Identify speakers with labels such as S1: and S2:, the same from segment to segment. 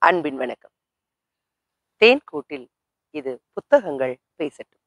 S1: அன்பின் வணக்கம் தேன் கூட்டில் இது புத்தகங்கள் பேசட்டும்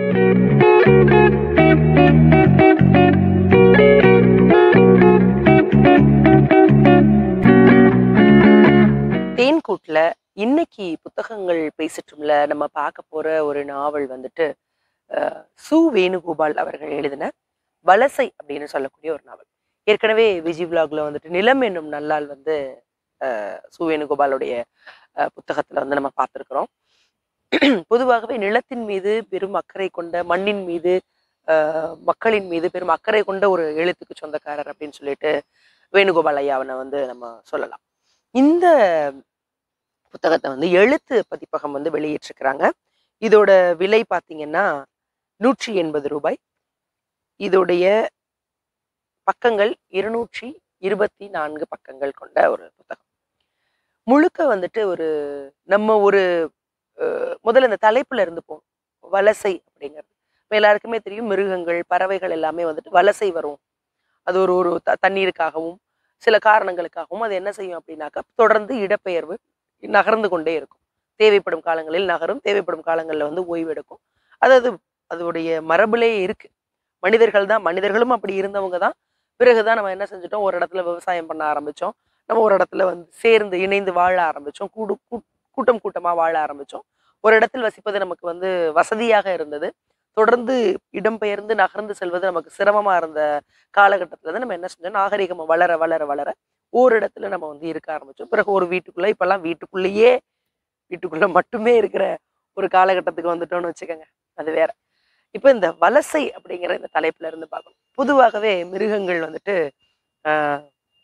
S1: தேன் கூட்டுல இன்னைக்கு புத்தகங்கள் பேசட்டும்ல நம்ம பார்க்க போற ஒரு நாவல் வந்துட்டு அஹ், சு வேணுகோபால் அவர்கள் எழுதின வலசை அப்படின்னு சொல்லக்கூடிய ஒரு நாவல் ஏற்கனவே விஜி விலாக்ல வந்துட்டு நிலம் என்னும் நல்லால் வந்து அஹ், சு வேணுகோபாலுடைய அஹ், புத்தகத்துல வந்து நம்ம பார்த்துருக்குறோம் பொதுவாகவே நிலத்தின் மீது பெரும் அக்கறை கொண்ட மண்ணின் மீது அஹ், மக்களின் மீது பெரும் அக்கறை கொண்ட ஒரு எழுத்துக்கு சொந்தக்காரர் அப்படின்னு சொல்லிட்டு வேணுகோபால் ஐயாவனை வந்து நம்ம சொல்லலாம் இந்த புத்தகத்தை வந்து எழுத்து பதிப்பகம் வந்து வெளியிட்டிருக்கிறாங்க இதோட விலை பார்த்தீங்கன்னா நூற்றி எண்பது ரூபாய் இதோடைய பக்கங்கள் இருநூற்றி இருபத்தி நான்கு பக்கங்கள் கொண்ட ஒரு புத்தகம் முழுக்க வந்துட்டு ஒரு நம்ம ஒரு அஹ், முதல்ல இந்த தலைப்புல இருந்து போகணும் வலசை அப்படிங்கிறது இப்ப எல்லாருக்குமே தெரியும் மிருகங்கள் பறவைகள் எல்லாமே வந்துட்டு வலசை வரும் அது ஒரு ஒரு த- தண்ணீருக்காகவும் சில காரணங்களுக்காகவும் அது என்ன செய்யும் அப்படின்னாக்கா தொடர்ந்து இடப்பெயர்வு நகர்ந்து கொண்டே இருக்கும் தேவைப்படும் காலங்களில் நகரும் தேவைப்படும் காலங்களில் வந்து ஓய்வெடுக்கும் அது அது அதோடைய மரபுலே இருக்கு மனிதர்கள் தான் மனிதர்களும் அப்படி இருந்தவங்க தான் பிறகுதான் நம்ம என்ன செஞ்சுட்டோம் ஒரு இடத்துல விவசாயம் பண்ண ஆரம்பிச்சோம் நம்ம ஒரு இடத்துல வந்து சேர்ந்து இணைந்து வாழ ஆரம்பிச்சோம் கூடு கூ- கூட்டம் கூட்டமா வாழ ஆரம்பிச்சோம் ஒரு இடத்தில் வசிப்பது நமக்கு வந்து வசதியாக இருந்தது தொடர்ந்து இடம்பெயர்ந்து நகர்ந்து செல்வது நமக்கு சிரமமா இருந்த காலகட்டத்துல தான் நம்ம என்ன செஞ்சோம் நாகரிகம் வளர வளர வளர ஓரிடத்துல நம்ம வந்து இருக்க ஆரம்பிச்சோம் பிறகு ஒரு வீட்டுக்குள்ள இப்பெல்லாம் வீட்டுக்குள்ளேயே வீட்டுக்குள்ள மட்டுமே இருக்கிற ஒரு காலகட்டத்துக்கு வந்துட்டோம்னு வச்சுக்கோங்க அது வேற இப்போ இந்த வலசை அப்படிங்கிற இந்த தலைப்புல இருந்து பார்க்கணும் பொதுவாகவே மிருகங்கள் வந்துட்டு ஆஹ்,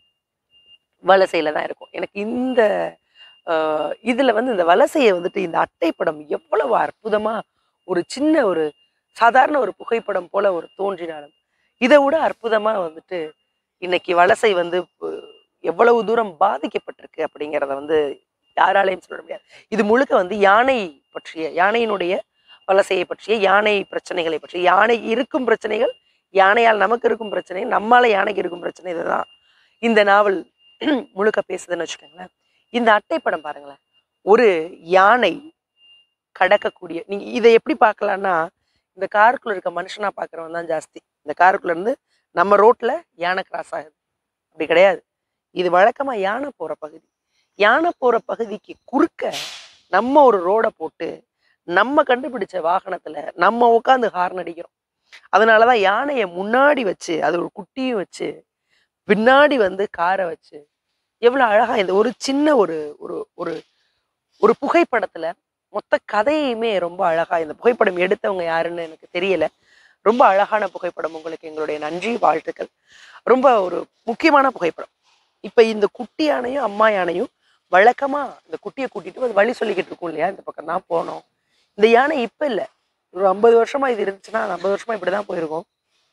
S1: வலசையில தான் இருக்கும் எனக்கு இந்த ஆஹ், இதுல வந்து இந்த வலசையை வந்துட்டு இந்த அட்டைப்படம் எவ்வளவு அற்புதமா ஒரு சின்ன ஒரு சாதாரண ஒரு புகைப்படம் போல ஒரு தோன்றினாலும் இதை விட அற்புதமா வந்துட்டு இன்னைக்கு வலசை வந்து பு- எவ்வளவு தூரம் பாதிக்கப்பட்டிருக்கு அப்படிங்கிறத வந்து யாராலையும் சொல்ல முடியாது இது முழுக்க வந்து யானை பற்றிய யானையினுடைய வலசையை பற்றிய யானை பிரச்சனைகளை பற்றி யானை இருக்கும் பிரச்சனைகள் யானையால் நமக்கு இருக்கும் பிரச்சனை நம்மால யானைக்கு இருக்கும் பிரச்சனை இதுதான் இந்த நாவல் முழுக்க பேசுதுன்னு வச்சுக்கோங்களேன் இந்த அட்டைப்படம் பாருங்களேன் ஒரு யானை கடக்கக்கூடிய நீங்க இதை எப்படி பார்க்கலாம்னா இந்த காருக்குள்ள இருக்க மனுஷனா பார்க்கறவன் தான் ஜாஸ்தி இந்த காருக்குள்ள இருந்து நம்ம ரோட்ல யானை கிராஸ் ஆகுது அப்படி கிடையாது இது வழக்கமா யானை போற பகுதி யானை போற பகுதிக்கு குறுக்க நம்ம ஒரு ரோடை போட்டு நம்ம கண்டுபிடிச்ச வாகனத்துல நம்ம உட்காந்து ஹார்ன் அடிக்கிறோம் அதனாலதான் யானையை முன்னாடி வச்சு அது ஒரு குட்டியும் வச்சு பின்னாடி வந்து காரை வச்சு எவ்வளவு அழகா இந்த ஒரு சின்ன ஒரு ஒரு ஒரு ஒரு புகைப்படத்துல மொத்த கதையுமே ரொம்ப அழகா இந்த புகைப்படம் எடுத்தவங்க யாருன்னு எனக்கு தெரியல ரொம்ப அழகான புகைப்படம் உங்களுக்கு எங்களுடைய நன்றி வாழ்த்துக்கள் ரொம்ப ஒரு முக்கியமான புகைப்படம் இப்ப இந்த குட்டி யானையும் அம்மா யானையும் வழக்கமா இந்த குட்டியை கூட்டிட்டு அது வழி சொல்லிக்கிட்டு இருக்கும் இல்லையா இந்த பக்கம் தான் போனோம் இந்த யானை இப்ப இல்ல ஒரு ஐம்பது வருஷமா இது இருந்துச்சுன்னா ஐம்பது வருஷமா இப்படிதான் போயிருக்கும்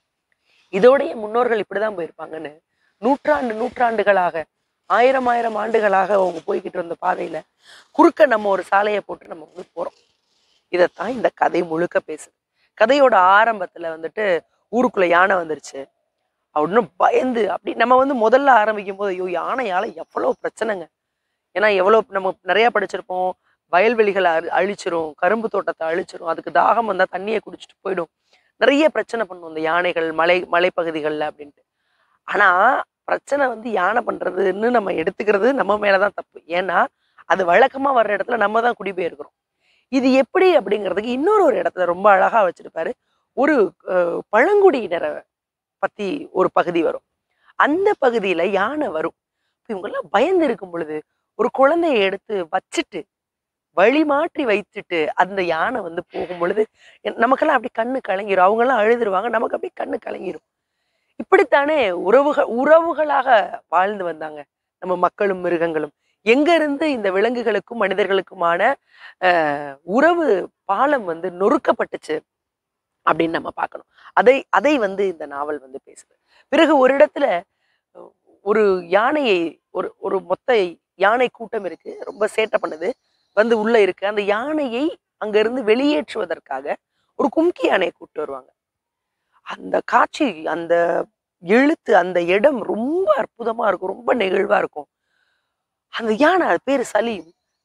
S1: இதோடைய முன்னோர்கள் இப்படிதான் போயிருப்பாங்கன்னு நூற்றாண்டு நூற்றாண்டுகளாக ஆயிரம் ஆயிரம் ஆண்டுகளாக அவங்க போய்கிட்டு இருந்த பாதையில குறுக்க நம்ம ஒரு சாலையை போட்டு நம்ம வந்து போறோம் இதைத்தான் இந்த கதை முழுக்க பேசுது கதையோட ஆரம்பத்துல வந்துட்டு ஊருக்குள்ள யானை வந்துருச்சு அப்படின்னு பயந்து அப்படி நம்ம வந்து முதல்ல ஆரம்பிக்கும் போது ஐயோ யானையால எவ்வளவு பிரச்சனைங்க ஏன்னா எவ்வளவு நம்ம நிறைய படிச்சிருப்போம் வயல்வெளிகளை அழி அழிச்சிரும் கரும்பு தோட்டத்தை அழிச்சிரும் அதுக்கு தாகம் வந்தா தண்ணியை குடிச்சிட்டு போயிடும் நிறைய பிரச்சனை பண்ணும் இந்த யானைகள் மலை மலைப்பகுதிகளில் அப்படின்ட்டு ஆனா பிரச்சனை வந்து யானை பண்றதுன்னு நம்ம எடுத்துக்கிறது நம்ம மேலதான் தப்பு ஏன்னா அது வழக்கமா வர்ற இடத்துல நம்ம தான் குடிபெயர்க்கிறோம் இது எப்படி அப்படிங்கிறதுக்கு இன்னொரு ஒரு இடத்துல ரொம்ப அழகா வச்சிருப்பாரு ஒரு அஹ், பழங்குடியினரை பத்தி ஒரு பகுதி வரும் அந்த பகுதியில யானை வரும் இப்ப இவங்கெல்லாம் பயந்து இருக்கும் பொழுது ஒரு குழந்தையை எடுத்து வச்சுட்டு வழி மாற்றி வைத்துட்டு அந்த யானை வந்து போகும் பொழுது எ- நமக்கெல்லாம் அப்படி கண்ணு கலங்கிரும் அவங்க எல்லாம் அழுதுருவாங்க நமக்கு அப்படியே கண்ணு கலங்கிரும் இப்படித்தானே உறவுகள் உறவுகளாக வாழ்ந்து வந்தாங்க நம்ம மக்களும் மிருகங்களும் எங்க இருந்து இந்த விலங்குகளுக்கும் மனிதர்களுக்குமான அஹ், உறவு பாலம் வந்து நொறுக்கப்பட்டுச்சு அப்படின்னு நம்ம பார்க்கணும் அதை அதை வந்து இந்த நாவல் வந்து பேசுது பிறகு ஒரு இடத்துல அஹ், ஒரு யானையை ஒரு ஒரு மொத்த யானை கூட்டம் இருக்கு ரொம்ப சேட்டை பண்ணுது வந்து உள்ள இருக்கு அந்த யானையை அங்க இருந்து வெளியேற்றுவதற்காக ஒரு கும்கி யானையை கூப்பிட்டு வருவாங்க அந்த காட்சி அந்த எழுத்து அந்த இடம் ரொம்ப அற்புதமா இருக்கும் ரொம்ப நெகிழ்வா இருக்கும் அந்த யானை அது பேரு சலீம்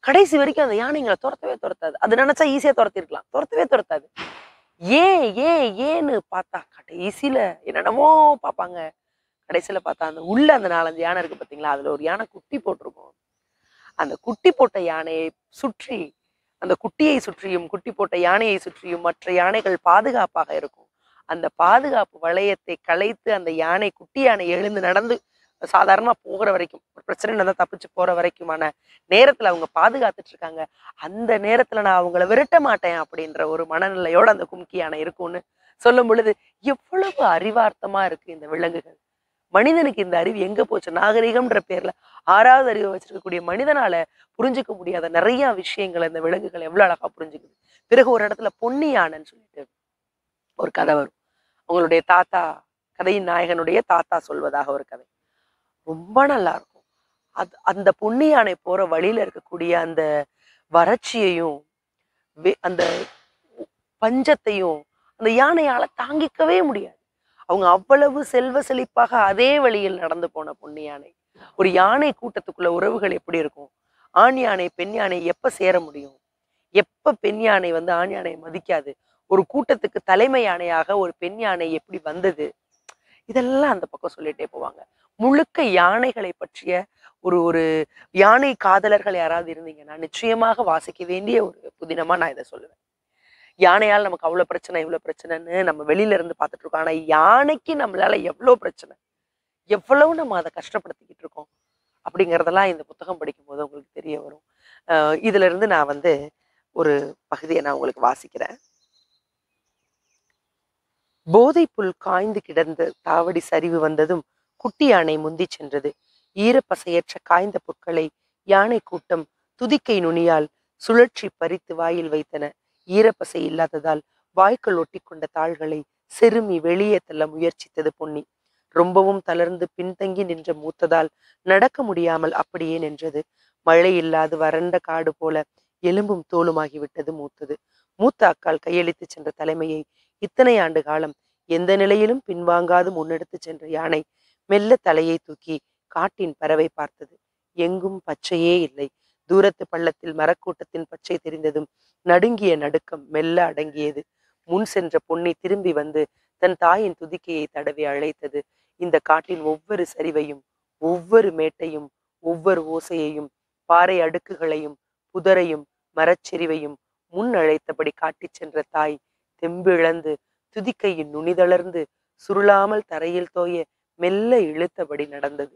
S1: கடைசி வரைக்கும் அந்த யானைங்களை துரத்தவே துரத்தாது அது நினைச்சா ஈஸியா துரத்திருக்கலாம் துரத்தவே துரத்தாது ஏன் ஏன் ஏன்னு பார்த்தா கடைசியில என்னென்னமோ பார்ப்பாங்க கடைசியில பார்த்தா அந்த உள்ள அந்த நாலஞ்சு யானை இருக்கு பாத்தீங்களா அதுல ஒரு யானை குட்டி போட்டிருக்கும் அந்த குட்டி போட்ட யானையை சுற்றி அந்த குட்டியை சுற்றியும் குட்டி போட்ட யானையை சுற்றியும் மற்ற யானைகள் பாதுகாப்பாக இருக்கும் அந்த பாதுகாப்பு வளையத்தை கலைத்து அந்த யானை குட்டி யானை எழுந்து நடந்து சாதாரணமா போகிற வரைக்கும் ஒரு பிரச்சனை இருந்தா தப்பிச்சு போற வரைக்குமான நேரத்துல அவங்க பாதுகாத்துட்டு இருக்காங்க அந்த நேரத்துல நான் அவங்கள விரட்ட மாட்டேன் அப்படின்ற ஒரு மனநிலையோட அந்த கும்கி யானை இருக்கும்னு சொல்லும் பொழுது எவ்வளவு அறிவார்த்தமா இருக்கு இந்த விலங்குகள் மனிதனுக்கு இந்த அறிவு எங்க போச்சு நாகரிகம்ன்ற பேர்ல ஆறாவது அறிவை வச்சிருக்கக்கூடிய மனிதனால புரிஞ்சுக்க முடியாத நிறைய விஷயங்களை இந்த விலங்குகள் எவ்வளவு அழகா புரிஞ்சுக்குது பிறகு ஒரு இடத்துல பொன்னி யானைன்னு சொல்லிட்டு ஒரு கதை வரும் அவங்களுடைய தாத்தா கதையின் நாயகனுடைய தாத்தா சொல்வதாக ஒரு கதை ரொம்ப நல்லா இருக்கும் அது அந்த பொன்னி யானை போற வழியில இருக்கக்கூடிய அந்த வறட்சியையும் வே- அந்த பஞ்சத்தையும் அந்த யானையால தாங்கிக்கவே முடியாது அவங்க அவ்வளவு செல்வ செழிப்பாக அதே வழியில் நடந்து போன பொன்னி யானை ஒரு யானை கூட்டத்துக்குள்ள உறவுகள் எப்படி இருக்கும் ஆண் யானை பெண் யானை எப்ப சேர முடியும் எப்ப பெண் யானை வந்து ஆண் யானையை மதிக்காது ஒரு கூட்டத்துக்கு தலைமை யானையாக ஒரு பெண் யானை எப்படி வந்தது இதெல்லாம் அந்த பக்கம் சொல்லிட்டே போவாங்க முழுக்க யானைகளை பற்றிய ஒரு ஒரு யானை காதலர்கள் யாராவது இருந்தீங்கன்னா நிச்சயமாக வாசிக்க வேண்டிய ஒரு புதினமா நான் இதை சொல்லுவேன் யானையால் நமக்கு அவ்வளவு பிரச்சனை இவ்வளவு பிரச்சனைன்னு நம்ம வெளியில இருந்து பார்த்துட்டு இருக்கோம் ஆனா யானைக்கு நம்மளால எவ்வளவு பிரச்சனை எவ்வளவு நம்ம அதை கஷ்டப்படுத்திக்கிட்டு இருக்கோம் அப்படிங்கிறதெல்லாம் இந்த புத்தகம் படிக்கும் போது உங்களுக்கு தெரிய வரும் அஹ் இதுல இருந்து நான் வந்து ஒரு பகுதியை நான் உங்களுக்கு வாசிக்கிறேன் போதைப் புல் காய்ந்து கிடந்து தாவடி சரிவு வந்ததும் குட்டி யானை முந்திச் சென்றது ஈரப்பசையற்ற காய்ந்த புற்களை யானை கூட்டம் துதிக்கை நுனியால் சுழற்சி பறித்து வாயில் வைத்தன ஈரப்பசை இல்லாததால் வாய்க்குள் ஒட்டிக்கொண்ட தாள்களை செருமி வெளியே தள்ள முயற்சித்தது பொன்னி ரொம்பவும் தளர்ந்து பின்தங்கி நின்ற மூத்ததால் நடக்க முடியாமல் அப்படியே நின்றது மழை இல்லாது வறண்ட காடு போல எலும்பும் தோலுமாகிவிட்டது மூத்தது மூத்த அக்கால் கையளித்து சென்ற தலைமையை இத்தனை ஆண்டு காலம் எந்த நிலையிலும் பின்வாங்காது முன்னெடுத்து சென்ற யானை மெல்ல தலையை தூக்கி காட்டின் பறவை பார்த்தது எங்கும் பச்சையே இல்லை தூரத்து பள்ளத்தில் மரக்கூட்டத்தின் பச்சை தெரிந்ததும் நடுங்கிய நடுக்கம் மெல்ல அடங்கியது முன் சென்ற பொன்னி திரும்பி வந்து தன் தாயின் துதிக்கையை தடவி அழைத்தது இந்த காட்டின் ஒவ்வொரு சரிவையும் ஒவ்வொரு மேட்டையும் ஒவ்வொரு ஓசையையும் பாறை அடுக்குகளையும் புதரையும் மரச்செறிவையும் முன் அழைத்தபடி காட்டிச் சென்ற தாய் தெம்பிழந்து துதிக்கையின் நுனிதளர்ந்து சுருளாமல் தரையில் தோய மெல்ல இழுத்தபடி நடந்தது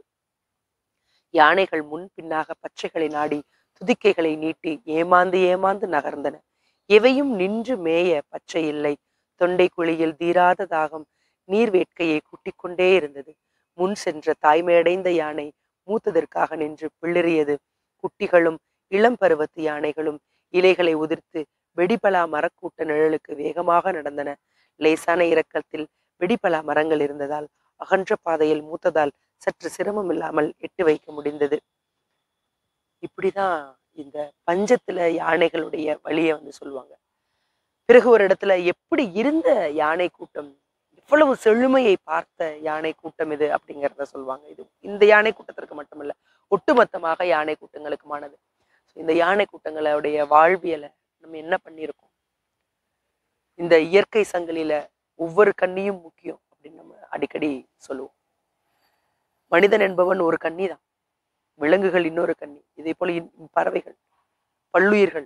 S1: யானைகள் முன் பின்னாக பச்சைகளை நாடி துதிக்கைகளை நீட்டி ஏமாந்து ஏமாந்து நகர்ந்தன எவையும் நின்று மேய பச்சை இல்லை தொண்டை குழியில் தீராத தாகம் நீர் வேட்கையை கூட்டிக் கொண்டே இருந்தது முன் சென்ற தாய்மையடைந்த யானை மூத்ததற்காக நின்று பிளிறியது குட்டிகளும் இளம் பருவத்து யானைகளும் இலைகளை உதிர்த்து வெடிபலா மரக்கூட்ட நிழலுக்கு வேகமாக நடந்தன லேசான இறக்கத்தில் வெடிபலா மரங்கள் இருந்ததால் அகன்ற பாதையில் மூத்ததால் சற்று சிரமம் இல்லாமல் எட்டு வைக்க முடிந்தது இப்படிதான் இந்த பஞ்சத்துல யானைகளுடைய வழியை வந்து சொல்லுவாங்க பிறகு ஒரு இடத்துல எப்படி இருந்த யானை கூட்டம் இவ்வளவு செழுமையை பார்த்த யானை கூட்டம் இது அப்படிங்கிறத சொல்லுவாங்க இது இந்த யானை கூட்டத்திற்கு மட்டுமல்ல ஒட்டுமொத்தமாக யானை கூட்டங்களுக்குமானது So, இந்த யானை கூட்டங்களுடைய வாழ்வியலை நம்ம என்ன பண்ணியிருக்கோம் இந்த இயற்கை சங்கிலியில ஒவ்வொரு கண்ணியும் முக்கியம் அப்படின்னு நம்ம அடிக்கடி சொல்லுவோம் மனிதன் என்பவன் ஒரு கண்ணி தான் விலங்குகள் இன்னொரு கண்ணி இதே போல இன்- பறவைகள் பல்லுயிர்கள்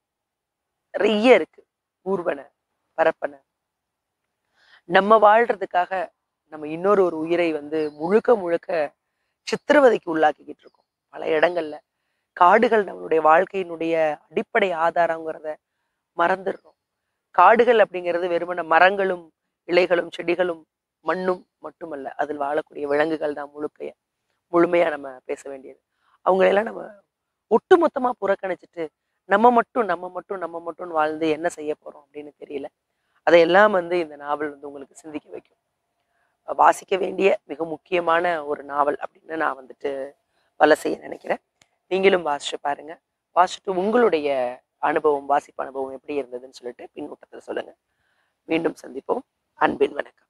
S1: நிறைய இருக்கு ஊர்வன பரப்பன நம்ம வாழ்றதுக்காக நம்ம இன்னொரு ஒரு உயிரை வந்து முழுக்க முழுக்க சித்திரவதைக்கு உள்ளாக்கிக்கிட்டு இருக்கோம் பல இடங்கள்ல காடுகள் நம்மளுடைய வாழ்க்கையினுடைய அடிப்படை ஆதாரங்கிறத மறந்துடுறோம் காடுகள் அப்படிங்கிறது வெறுமன மரங்களும் இலைகளும் செடிகளும் மண்ணும் மட்டுமல்ல அதில் வாழக்கூடிய விலங்குகள் தான் முழுக்கைய முழுமையா நம்ம பேச வேண்டியது அவங்களெல்லாம் நம்ம ஒட்டுமொத்தமா புறக்கணிச்சிட்டு நம்ம மட்டும் நம்ம மட்டும் நம்ம மட்டும் வாழ்ந்து என்ன செய்ய போறோம் அப்படின்னு தெரியல அதையெல்லாம் வந்து இந்த நாவல் வந்து உங்களுக்கு சிந்திக்க வைக்கும் வாசிக்க வேண்டிய மிக முக்கியமான ஒரு நாவல் அப்படின்னு நான் வந்துட்டு வலசைய நினைக்கிறேன் நீங்களும் வாசிச்சு பாருங்க வாசிச்சுட்டு உங்களுடைய அனுபவம் வாசிப்பு அனுபவம் எப்படி இருந்ததுன்னு சொல்லிட்டு பின்னூட்டத்தில் சொல்லுங்க மீண்டும் சந்திப்போம் அன்பின் வணக்கம்